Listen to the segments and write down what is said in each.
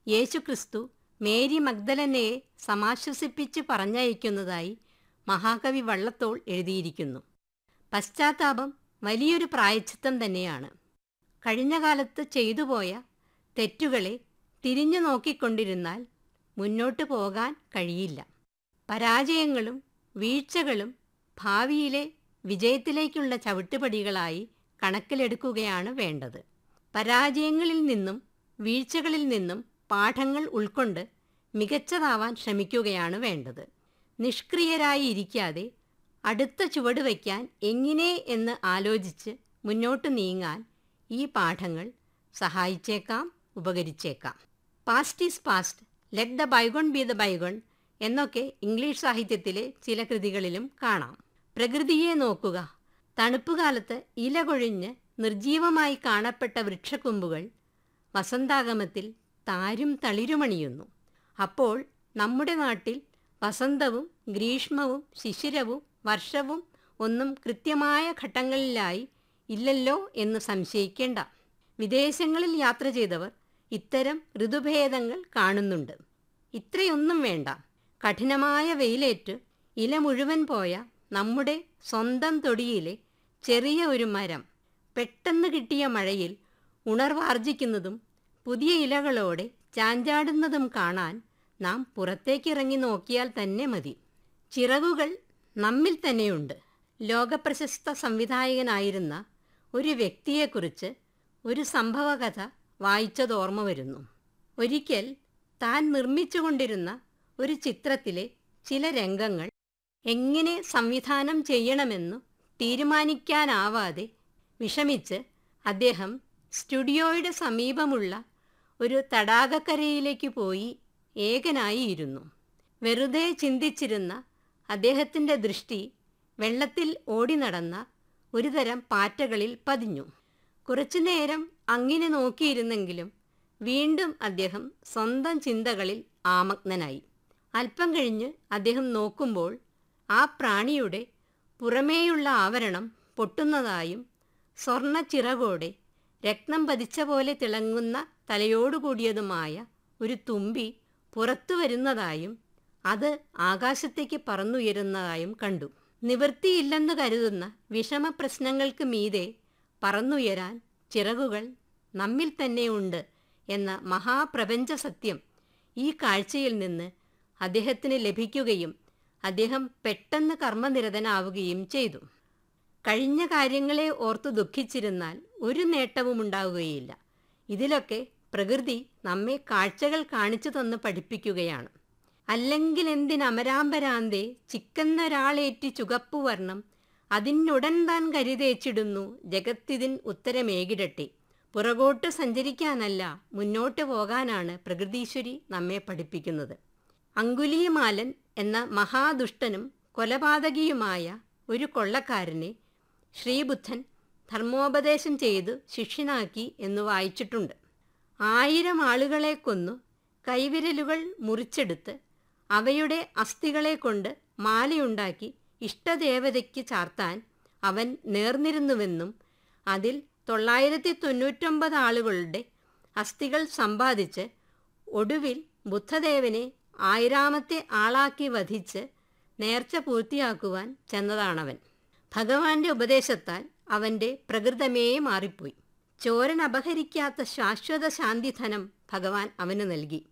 യേശുക്രിസ്തു മേരി മഗ്ദലനയെ സമാശ്വസിപ്പിച്ച് പറഞ്ഞയക്കുന്നതായി മഹാകവി വള്ളത്തോൾ എഴുതിയിരിക്കുന്നു പശ്ചാത്താപം വലിയൊരു പ്രായച്ചിത്തം തന്നെയാണ് കഴിഞ്ഞ കാലത്ത് ചെയ്തുപോയ തെറ്റുകളെ തിരിഞ്ഞു നോക്കിക്കൊണ്ടിരുന്നാൽ മുന്നോട്ടു പോകാൻ കഴിയില്ല പരാജയങ്ങളും വീഴ്ചകളും ഭാവിയിലെ വിജയത്തിലേക്കുള്ള ചവിട്ടുപടികളായി കണക്കിലെടുക്കുകയാണ് വേണ്ടത് പരാജയങ്ങളിൽ നിന്നും വീഴ്ചകളിൽ നിന്നും പാഠങ്ങൾ ഉൾക്കൊണ്ട് മികച്ചതാവാൻ ശ്രമിക്കുകയാണ് വേണ്ടത് നിഷ്ക്രിയരായി ഇരിക്കാതെ അടുത്ത ചുവട് വയ്ക്കാൻ എങ്ങനെ എന്ന് ആലോചിച്ച് മുന്നോട്ട് നീങ്ങാൻ ഈ പാഠങ്ങൾ സഹായിച്ചേക്കാം ഉപകരിച്ചേക്കാം past is past let the bygone be the bygone എന്നൊക്കെ ഇംഗ്ലീഷ് സാഹിത്യത്തിലെ ചില കൃതികളിലും കാണാം പ്രകൃതിയെ നോക്കുക തണുപ്പുകാലത്ത് ഇല കൊഴിഞ്ഞ് നിർജീവമായി കാണപ്പെട്ട വൃക്ഷക്കൊമ്പുകൾ വസന്താഗമത്തിൽ താരും തളിരുമണിയുന്നു അപ്പോൾ നമ്മുടെ നാട്ടിൽ വസന്തവും ഗ്രീഷ്മവും ശിശിരവും വർഷവും ഒന്നും കൃത്യമായ ഘട്ടങ്ങളിലായി ഇല്ലല്ലോ എന്ന് സംശയിക്കേണ്ട വിദേശങ്ങളിൽ യാത്ര ചെയ്തവർ ഇത്തരം ഋതുഭേദങ്ങൾ കാണുന്നുണ്ട് ഇത്രയൊന്നും വേണ്ട കഠിനമായ വെയിലേറ്റ് ഇല മുഴുവൻ പോയ നമ്മുടെ സ്വന്തം തൊടിയിലെ ചെറിയ ഒരു മരം പെട്ടെന്ന് കിട്ടിയ മഴയിൽ ഉണർവാർജിക്കുന്നതും പുതിയ ഇലകളോടെ ചാഞ്ചാടുന്നതും കാണാൻ നാം പുറത്തേക്കിറങ്ങി നോക്കിയാൽ തന്നെ മതി ചിറകുകൾ നമ്മിൽ തന്നെയുണ്ട് ലോകപ്രശസ്ത സംവിധായകനായിരുന്ന ഒരു വ്യക്തിയെക്കുറിച്ച് ഒരു സംഭവകഥ വായിച്ചതോർമ്മ വരുന്നു ഒരിക്കൽ താൻ നിർമ്മിച്ചുകൊണ്ടിരുന്ന ഒരു ചിത്രത്തിലെ ചില രംഗങ്ങൾ എങ്ങനെ സംവിധാനം ചെയ്യണമെന്നു തീരുമാനിക്കാനാവാതെ വിഷമിച്ച് അദ്ദേഹം സ്റ്റുഡിയോയുടെ സമീപമുള്ള ഒരു തടാകക്കരയിലേക്ക് പോയി ഏകനായി ഇരുന്നു വെറുതെ ചിന്തിച്ചിരുന്ന അദ്ദേഹത്തിൻ്റെ ദൃഷ്ടി വെള്ളത്തിൽ ഓടി നടന്ന ഒരുതരം പാറ്റകളിൽ പതിഞ്ഞു കുറച്ചുനേരം അങ്ങനെ നോക്കിയിരുന്നെങ്കിലും വീണ്ടും അദ്ദേഹം സ്വന്തം ചിന്തകളിൽ ആമഗ്നനായി അല്പം കഴിഞ്ഞ് അദ്ദേഹം നോക്കുമ്പോൾ ആ പ്രാണിയുടെ പുറമേയുള്ള ആവരണം പൊട്ടുന്നതായും സ്വർണ്ണ ചിറകോടെ രക്തം പതിച്ച പോലെ തിളങ്ങുന്ന തലയോടുകൂടിയതുമായ ഒരു തുമ്പി പുറത്തു വരുന്നതായും അത് ആകാശത്തേക്ക് പറന്നുയരുന്നതായും കണ്ടു നിവൃത്തിയില്ലെന്ന് കരുതുന്ന വിഷമപ്രശ്നങ്ങൾക്ക് മീതെ പറന്നുയരാൻ ചിറകുകൾ നമ്മിൽ തന്നെ ഉണ്ട് എന്ന മഹാപ്രപഞ്ച സത്യം ഈ കാഴ്ചയിൽ നിന്ന് അദ്ദേഹത്തിന് ലഭിക്കുകയും അദ്ദേഹം പെട്ടെന്ന് കർമ്മനിരതനാവുകയും ചെയ്തു കഴിഞ്ഞ കാര്യങ്ങളെ ഓർത്തു ദുഃഖിച്ചിരുന്നാൽ ഒരു നേട്ടവും ഉണ്ടാവുകയില്ല ഇതിലൊക്കെ പ്രകൃതി നമ്മെ കാഴ്ചകൾ കാണിച്ചു തന്ന് പഠിപ്പിക്കുകയാണ് അല്ലെങ്കിൽ എന്തിനമരാമ്പരാന്തേ ചിക്കന്നൊരാളേറ്റി ചുകപ്പു വർണ്ണം അതിനുടൻ താൻ കരുതേച്ചിടുന്നു ജഗത്തിതിൻ ഉത്തരമേകിടട്ടെ പുറകോട്ട് സഞ്ചരിക്കാനല്ല മുന്നോട്ട് പോകാനാണ് പ്രകൃതീശ്വരി നമ്മെ പഠിപ്പിക്കുന്നത് അങ്കുലീമാലൻ എന്ന മഹാദുഷ്ടനും കൊലപാതകിയുമായ ഒരു കൊള്ളക്കാരനെ ശ്രീബുദ്ധൻ ധർമ്മോപദേശം ചെയ്തു ശിഷ്യനാക്കി എന്ന് വായിച്ചിട്ടുണ്ട് ആയിരം ആളുകളെ കൊന്നു കൈവിരലുകൾ മുറിച്ചെടുത്ത് അവയുടെ അസ്ഥികളെ കൊണ്ട് മാലയുണ്ടാക്കി ഇഷ്ടദേവതയ്ക്ക് ചാർത്താൻ അവൻ നേർന്നിരുന്നുവെന്നും അതിൽ തൊള്ളായിരത്തി തൊണ്ണൂറ്റൊമ്പത് ആളുകളുടെ അസ്ഥികൾ സമ്പാദിച്ച് ഒടുവിൽ ബുദ്ധദേവനെ ആയിരാമത്തെ ആളാക്കി വധിച്ച് നേർച്ച പൂർത്തിയാക്കുവാൻ ചെന്നതാണവൻ ഭഗവാന്റെ ഉപദേശത്താൽ അവൻ്റെ പ്രകൃതമേ മാറിപ്പോയി ചോരൻ അപഹരിക്കാത്ത ശാശ്വത ശാന്തിധനം ഭഗവാൻ അവന് നൽകി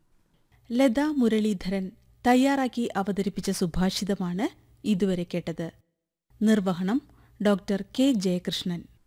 ലത മുരളീധരൻ തയ്യാറാക്കി അവതരിപ്പിച്ച സുഭാഷിതമാണ് ഇതുവരെ കേട്ടത് നിർവഹണം ഡോക്ടർ കെ ജയകൃഷ്ണൻ